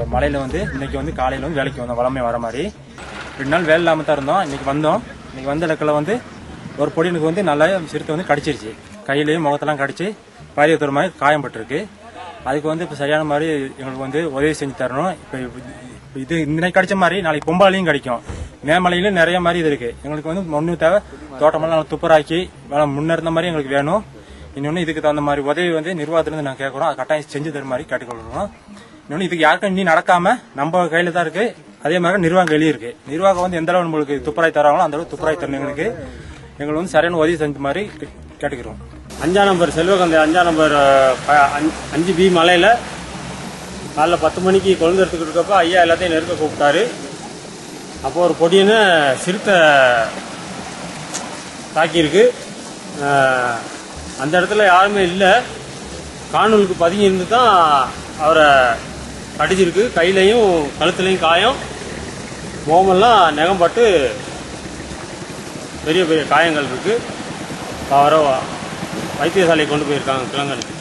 மலையில வந்து இன்னைக்கு வந்து காலையில வந்து வேலைக்கு வந்தோம் வளமே வர மாதிரி ரெண்டு நாள் வேலை இல்லாம தான் இருந்தோம் இன்னைக்கு வந்தோம் இன்னைக்கு வந்த இடத்துல வந்து ஒரு பொடியனுக்கு வந்து நல்லா சிறுத்தை வந்து கடிச்சிருச்சு கையிலையும் முகத்தெல்லாம் கடிச்சு பாரியத்தொரு மாதிரி காயம் பட்டிருக்கு அதுக்கு வந்து இப்போ சரியான மாதிரி எங்களுக்கு வந்து உதவி செஞ்சு தரணும் இப்போ இது இன்னைக்கு கிடைச்ச மாதிரி நாளைக்கு பொம்பாலையும் கிடைக்கும் மேமலையிலும் நிறைய மாதிரி இது இருக்கு எங்களுக்கு வந்து ஒன்று தேவை தோட்டமெல்லாம் நல்லா துப்புராக்கி வேலை முன்ன இருந்த மாதிரி எங்களுக்கு வேணும் இன்னொன்று இதுக்கு தகுந்த மாதிரி உதவி வந்து நிர்வாகத்திலிருந்து நாங்கள் கேட்குறோம் அது கட்டாயம் செஞ்சு தர மாதிரி கேட்டுக்கொள்கிறோம் இன்னொன்று இதுக்கு யாருக்கும் இனி நடக்காம நம்ம கையில தான் இருக்கு அதே மாதிரி நிர்வாகம் வெளியே இருக்கு நிர்வாகம் வந்து எந்த அளவு நம்மளுக்கு துப்புராய் தராங்களோ அந்த அளவு துப்புராய் தரணும் எங்களுக்கு எங்களுக்கு வந்து சரியான உதவி செஞ்ச மாதிரி கே- கேட்டுக்கிறோம் அஞ்சாம் நம்பர் செல்வகந்தை அஞ்சாம் நம்பர் அஹ், ப- அஞ்சு- அஞ்சு பி மலையில் காலைல பத்து மணிக்கு கொழுந்து எடுத்துக்கிட்டு இருக்கப்ப ஐயா எல்லாத்தையும் நெருக்க கூப்பிட்டாரு அப்போ ஒரு பொடியனை சிறுத்தை தாக்கியிருக்கு அஹ், அந்த இடத்துல யாருமே இல்லை காணொலுக்கு பதுங்கி இருந்து தான் அவரை கடிச்சிருக்கு கையிலையும் கழுத்துலையும் காயம் முகமெல்லாம் நெகம் பட்டு பெரிய பெரிய காயங்கள் இருக்கு அவரை வைத்தியசாலைக்கு கொண்டு போயிருக்காங்க கிளங்கனுக்கு